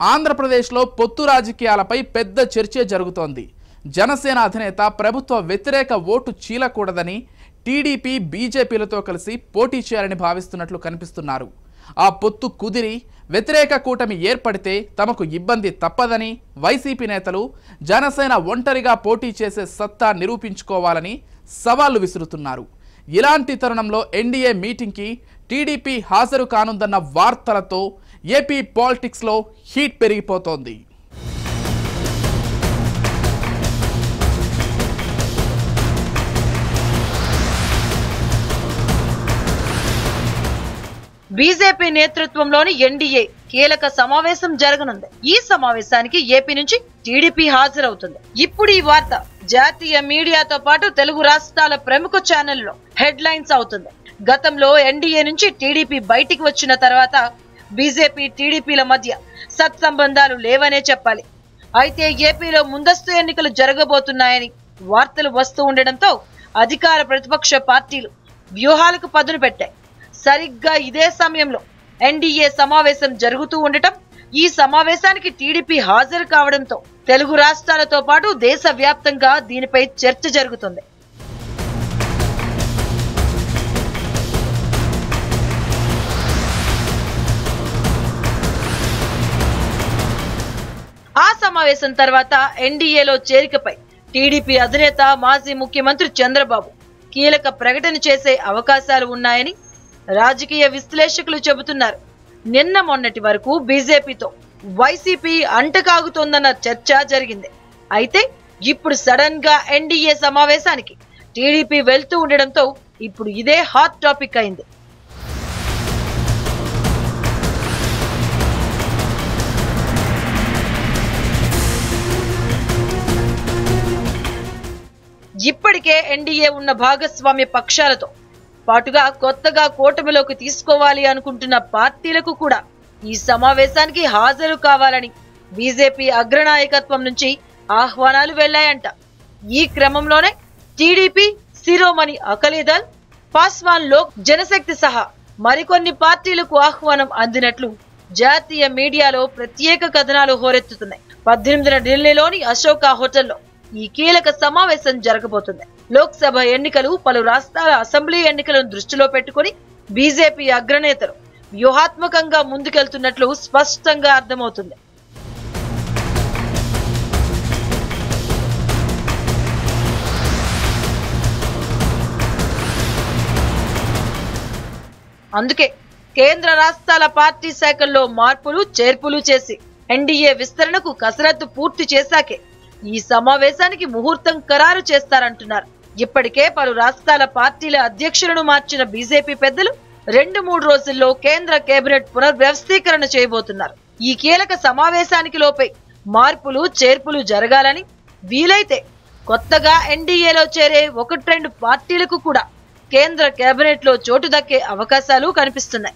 ఆంధ్రప్రదేశ్లో పొత్తు రాజకీయాలపై పెద్ద చర్చ జరుగుతోంది జనసేన అధినేత ప్రభుత్వ వ్యతిరేక ఓటు చీలకూడదని టీడీపీ బీజేపీలతో కలిసి పోటీ చేయాలని భావిస్తున్నట్లు కనిపిస్తున్నారు ఆ పొత్తు కుదిరి వ్యతిరేక కూటమి ఏర్పడితే తమకు ఇబ్బంది తప్పదని వైసీపీ నేతలు జనసేన ఒంటరిగా పోటీ చేసే సత్తా నిరూపించుకోవాలని సవాళ్లు విసురుతున్నారు ఇలాంటి తరుణంలో ఎన్డీఏ మీటింగ్కి టీడీపీ హాజరు కానుందన్న వార్తలతో ఏపీ పాలిటిక్స్లో హీట్ పెరిగిపోతోంది బీజేపీ నేతృత్వంలోని ఎన్డీఏ కీలక సమావేశం జరగనుంది ఈ సమావేశానికి ఏపీ నుంచి టీడీపీ హాజరవుతుంది ఇప్పుడు ఈ వార్త జాతీయ మీడియాతో పాటు తెలుగు రాష్ట్రాల ప్రముఖ ఛానల్లో హెడ్ లైన్స్ అవుతుంది గతంలో ఎన్డీఏ నుంచి టీడీపీ బయటికి వచ్చిన తర్వాత బీజేపీ టీడీపీల మధ్య సత్సంబంధాలు లేవనే చెప్పాలి అయితే ఏపీలో ముందస్తు ఎన్నికలు జరగబోతున్నాయని వార్తలు వస్తూ ఉండడంతో అధికార ప్రతిపక్ష పార్టీలు వ్యూహాలకు పదును పెట్టాయి సరిగ్గా ఇదే సమయంలో ఎన్డీఏ సమావేశం జరుగుతూ ఉండటం ఈ సమావేశానికి టీడీపీ హాజరు కావడంతో తెలుగు రాష్ట్రాలతో పాటు దేశ వ్యాప్తంగా దీనిపై చర్చ జరుగుతుంది ఆ సమావేశం తర్వాత ఎన్డీఏలో చేరికపై టీడీపీ అధినేత మాజీ ముఖ్యమంత్రి చంద్రబాబు కీలక ప్రకటన చేసే అవకాశాలు ఉన్నాయని రాజకీయ విశ్లేషకులు చెబుతున్నారు నిన్న మొన్నటి వరకు బీజేపీతో వైసీపీ అంటకాగుతోందన్న చర్చ జరిగింది అయితే ఇప్పుడు సడన్ గా ఎన్డీఏ సమావేశానికి టీడీపీ వెళ్తూ ఉండడంతో ఇప్పుడు ఇదే హాట్ టాపిక్ అయింది ఇప్పటికే ఎన్డీఏ ఉన్న భాగస్వామ్య పక్షాలతో పాటుగా కొత్తగా కూటమిలోకి తీసుకోవాలి అనుకుంటున్న పార్టీలకు కూడా ఈ సమావేశానికి హాజరు కావాలని బీజేపీ అగ్రనాయకత్వం నుంచి ఆహ్వానాలు వెళ్లాయంట ఈ క్రమంలోనే టీడీపీ శిరోమణి అకలీదల్ పాస్వాన్ లోక్ జనశక్తి సహా మరికొన్ని పార్టీలకు ఆహ్వానం అందినట్లు జాతీయ మీడియాలో ప్రత్యేక కథనాలు హోరెత్తుతున్నాయి పద్దెనిమిదిన ఢిల్లీలోని అశోక హోటల్లో ఈ కీలక సమావేశం జరగబోతుంది లోక్సభ ఎన్నికలు పలు రాష్ట్రాల అసెంబ్లీ ఎన్నికలను దృష్టిలో పెట్టుకుని బీజేపీ అగ్రనేతలు వ్యూహాత్మకంగా ముందుకెళ్తున్నట్లు స్పష్టంగా అర్థమవుతుంది అందుకే కేంద్ర రాష్ట్రాల పార్టీ శాఖల్లో మార్పులు చేర్పులు చేసి ఎన్డీఏ విస్తరణకు కసరత్తు పూర్తి చేశాకే ఈ సమావేశానికి ముహూర్తం ఖరారు చేస్తారంటున్నారు ఇప్పటికే పలు రాష్ట్రాల పార్టీల అధ్యక్షులను మార్చిన బీజేపీ పెద్దలు రెండు మూడు రోజుల్లో కేంద్ర కేబినెట్ పునర్వ్యవస్థీకరణ చేయబోతున్నారు ఈ కీలక సమావేశానికి లోపై మార్పులు చేర్పులు జరగాలని వీలైతే కొత్తగా ఎన్డీఏలో చేరే ఒకటి రెండు పార్టీలకు కూడా కేంద్ర కేబినెట్ లో చోటు దక్కే అవకాశాలు కనిపిస్తున్నాయి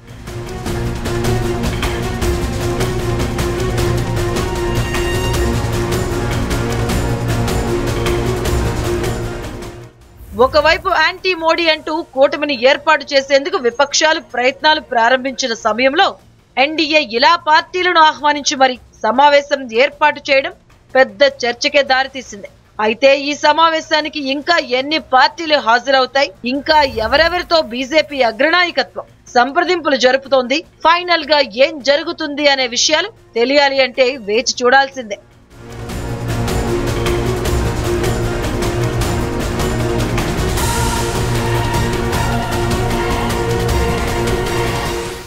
ఒకవైపు యాంటీ మోడీ అంటూ కూటమిని ఏర్పాటు చేసేందుకు విపక్షాలు ప్రయత్నాలు ప్రారంభించిన సమయంలో ఎన్డీఏ ఇలా పార్టీలను ఆహ్వానించి మరి సమావేశం ఏర్పాటు చేయడం పెద్ద చర్చకే దారితీసింది అయితే ఈ సమావేశానికి ఇంకా ఎన్ని పార్టీలు హాజరవుతాయి ఇంకా ఎవరెవరితో బీజేపీ అగ్రనాయకత్వం సంప్రదింపులు జరుపుతోంది ఫైనల్ గా ఏం జరుగుతుంది అనే విషయాలు తెలియాలి అంటే వేచి చూడాల్సిందే